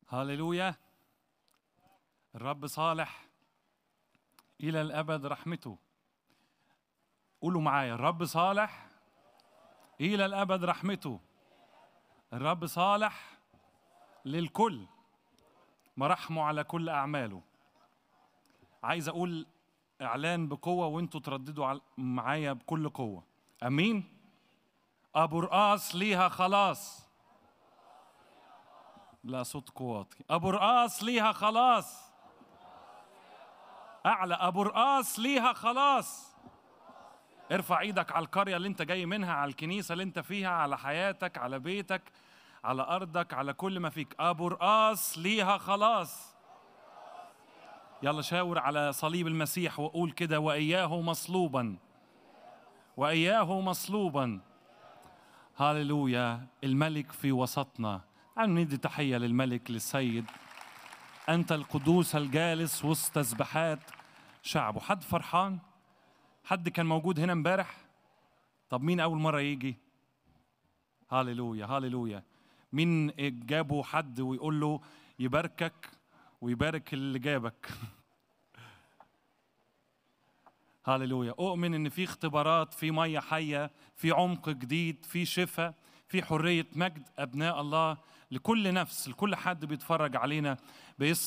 هللويا الرب صالح إلى الأبد رحمته قولوا معايا الرب صالح إلى الأبد رحمته الرب صالح للكل مراحمه على كل أعماله عايز أقول إعلان بقوة وأنتوا ترددوا على- معايا بكل قوة أمين أبو رقاص ليها خلاص لا صوت قواطي أبو رقاص ليها خلاص أعلى أبو رقاص ليها خلاص ارفع ايدك على القرية اللي انت جاي منها على الكنيسة اللي انت فيها على حياتك على بيتك على أرضك على كل ما فيك أبو رقاص ليها خلاص يلا شاور على صليب المسيح وقول كده وإياه مصلوبا وإياه مصلوبا هاللويا الملك في وسطنا تعالوا ندي تحية للملك للسيد أنت القدوس الجالس وسط تسبحات شعبه حد فرحان حد كان موجود هنا امبارح طب مين أول مرة يجي هاللويا هاللويا مين جابوا حد ويقول له يباركك ويبارك اللي جابك هاللويا اؤمن ان في اختبارات في ميه حيه في عمق جديد في شفاء في حريه مجد ابناء الله لكل نفس لكل حد بيتفرج علينا باسم